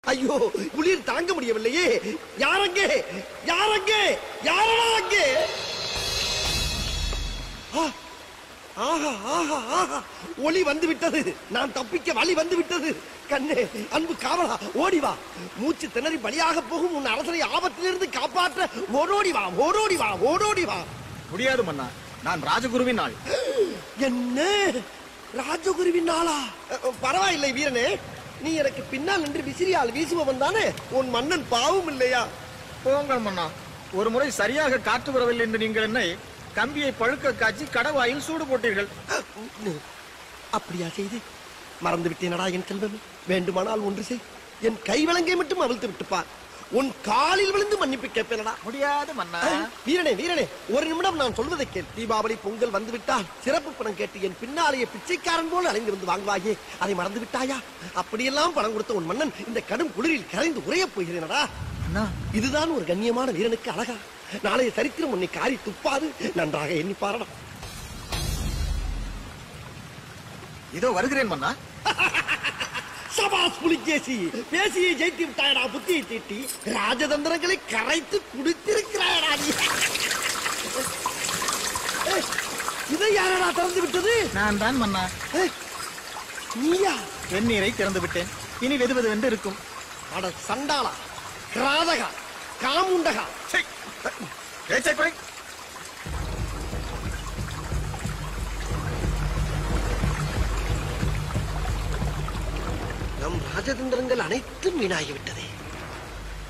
ஐயோ குளிர் தாங்க முடியவில்லையே யாரங்கே யாரங்கே யாரடா அங்கே ஆ, ஆஹா ஆஹா ஆஹா ஒளி வந்து விட்டது நான் தப்பிக்க வழி வந்து விட்டது கண்ணே அன்பு காவலா ஓடி வா மூச்சு திணறி பலியாக போகும் உன் அரசனை ஆபத்திலிருந்து காப்பாற்ற ஓடோடி வா ஓடோடி வா ஓடோடி வா முடியாது மன்னா நான் ராஜகுருவின் ஆள் என்ன ராஜகுருவின் நாளா அஹ், பரவாயில்லை வீரனே நீ எனக்கு பின்னால் நின்று விசிறியால் வீசுபவன் தானே உன் மன்னன் பாவம் இல்லையா போங்கள் மன்னா ஒரு முறை சரியாக காற்று வரவில்லை என்று நீங்கள் என்னை கம்பியை பழுக்க காய்ச்சி கடவாயில் சூடு போட்டீர்கள் அப்படியா செய்து மறந்து விட்டேனடா என் செல்வமே வேண்டுமானால் ஒன்று செய் என் கை விலங்கை மட்டும் அவிழ்த்து விட்டுப்பார் உன் காலில் விழுந்து மன்னிப்பு கேட்பேனடா முடியாது மன்னா வீரனே வீரனே ஒரு நிமிடம் நான் சொல்வதை கேள் தீபாவளி பொங்கல் வந்து விட்டால் சிறப்பு பணம் கேட்டு என் பின்னாலேயே பிச்சைக்காரன் போல் அலைந்து வந்து வாங்குவாயே அதை மறந்து விட்டாயா அப்படியெல்லாம் பணம் கொடுத்த உன் மன்னன் இந்த கடும் குளிரில் கரைந்து உறையப் போகிறேனடா அண்ணா இதுதான் ஒரு கண்ணியமான வீரனுக்கு அழகா நாளைய சரித்திரம் உன்னை காரி துப்பாது நன்றாக எண்ணி பாரடா இதோ வருகிறேன் மன்னா சபாஸ் புலிகேசி பேசியை ஜெயித்து விட்டாயடா புத்தியை தீட்டி ராஜதந்திரங்களை கரைத்து குடித்திருக்கிறாயடா நீ ஏய், இதை யாரடா திறந்து விட்டது நான் தான் மன்னா ஏய், நீயா வெந்நீரை திறந்து விட்டேன் இனி வெது வெதுவென்று இருக்கும் அட சண்டாளா கிராதகா காமுண்டகா சை! பேச்சைக் குறை. நம் ராஜதந்திரங்கள் அனைத்தும் வீணாகிவிட்டதே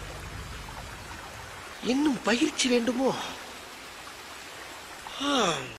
இன்னும் பயிற்சி வேண்டுமோ ஆம்.